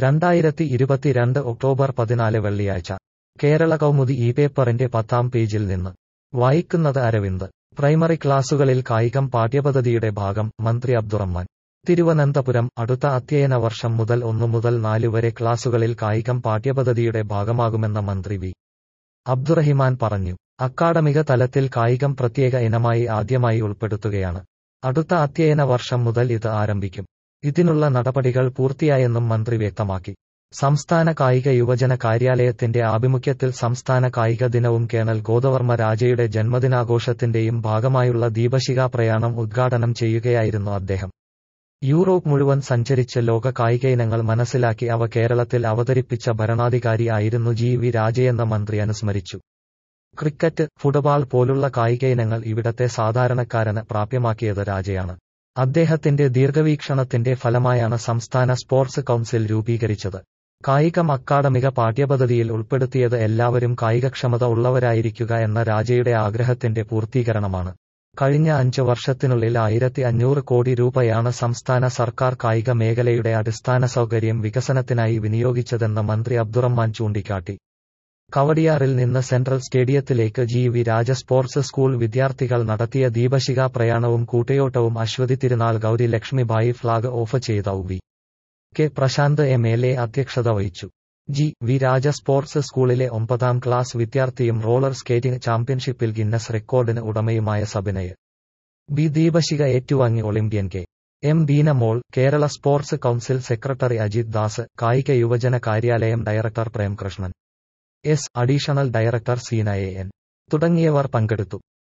രണ്ടായിരത്തി ഇരുപത്തിരണ്ട് ഒക്ടോബർ പതിനാല് വെള്ളിയാഴ്ച കേരള കൗമുദി ഈ പേപ്പറിന്റെ പത്താം പേജിൽ നിന്ന് വായിക്കുന്നത് അരവിന്ദ് പ്രൈമറി ക്ലാസുകളിൽ കായികം പാഠ്യപദ്ധതിയുടെ ഭാഗം മന്ത്രി അബ്ദുറഹ്മാൻ തിരുവനന്തപുരം അടുത്ത അധ്യയന വർഷം മുതൽ ഒന്നു മുതൽ നാല് വരെ ക്ലാസുകളിൽ കായികം പാഠ്യപദ്ധതിയുടെ ഭാഗമാകുമെന്ന മന്ത്രി വി അബ്ദുറഹിമാൻ പറഞ്ഞു അക്കാഡമിക തലത്തിൽ കായികം പ്രത്യേക ഇനമായി ആദ്യമായി ഉൾപ്പെടുത്തുകയാണ് അടുത്ത അധ്യയന വർഷം മുതൽ ഇത് ആരംഭിക്കും ഇതിനുള്ള നടപടികൾ പൂർത്തിയായെന്നും മന്ത്രി വ്യക്തമാക്കി സംസ്ഥാന കായിക യുവജന കാര്യാലയത്തിന്റെ ആഭിമുഖ്യത്തിൽ സംസ്ഥാന കായിക ദിനവും കേണൽ ഗോദവർമ്മ രാജയുടെ ജന്മദിനാഘോഷത്തിന്റെയും ഭാഗമായുള്ള ദീപശിഖാ പ്രയാണം ഉദ്ഘാടനം ചെയ്യുകയായിരുന്നു അദ്ദേഹം യൂറോപ്പ് മുഴുവൻ സഞ്ചരിച്ച് ലോക കായിക ഇനങ്ങൾ മനസ്സിലാക്കി അവ കേരളത്തിൽ അവതരിപ്പിച്ച ഭരണാധികാരി ആയിരുന്നു ജി വി രാജയെന്ന മന്ത്രി അനുസ്മരിച്ചു ക്രിക്കറ്റ് ഫുട്ബോൾ പോലുള്ള കായിക ഇനങ്ങൾ ഇവിടത്തെ സാധാരണക്കാരന് പ്രാപ്യമാക്കിയത് രാജയാണ് അദ്ദേഹത്തിന്റെ ദീർഘവീക്ഷണത്തിന്റെ ഫലമായാണ് സംസ്ഥാന സ്പോർട്സ് കൗൺസിൽ രൂപീകരിച്ചത് കായികം അക്കാഡമിക പാഠ്യപദ്ധതിയിൽ ഉൾപ്പെടുത്തിയത് എല്ലാവരും കായികക്ഷമത ഉള്ളവരായിരിക്കുക എന്ന രാജയുടെ ആഗ്രഹത്തിന്റെ പൂർത്തീകരണമാണ് കഴിഞ്ഞ അഞ്ച് വർഷത്തിനുള്ളിൽ ആയിരത്തി അഞ്ഞൂറ് കോടി രൂപയാണ് സംസ്ഥാന സർക്കാർ കായിക മേഖലയുടെ അടിസ്ഥാന സൗകര്യം വികസനത്തിനായി വിനിയോഗിച്ചതെന്ന് മന്ത്രി അബ്ദുറഹ്മാൻ ചൂണ്ടിക്കാട്ടി കവടിയാറിൽ നിന്ന് സെൻട്രൽ സ്റ്റേഡിയത്തിലേക്ക് G V Raja sports school വിദ്യാർത്ഥികൾ നടത്തിയ ദീപശിഖാ പ്രയാണവും കൂട്ടയോട്ടവും അശ്വതി തിരുനാൾ ഗൗരി ലക്ഷ്മിബായി ഫ്ളാഗ് ഓഫ് ചെയ്ത V K Prasanth M L A അധ്യക്ഷത വഹിച്ചു ജി വി രാജ സ്പോർട്സ് സ്കൂളിലെ ഒമ്പതാം ക്ലാസ് വിദ്യാർത്ഥിയും റോളർ സ്കേറ്റിംഗ് ചാമ്പ്യൻഷിപ്പിൽ ഗിന്നസ് റെക്കോർഡിന് ഉടമയുമായ സബിനയ് ബി ദീപശിഖ ഏറ്റുവാങ്ങി olympian K M Deenamol Kerala sports council secretary Ajith Das കായിക യുവജന കാര്യാലയം director Premkrishnan S additional director Seena A N തുടങ്ങിയവർ പങ്കെടുത്തു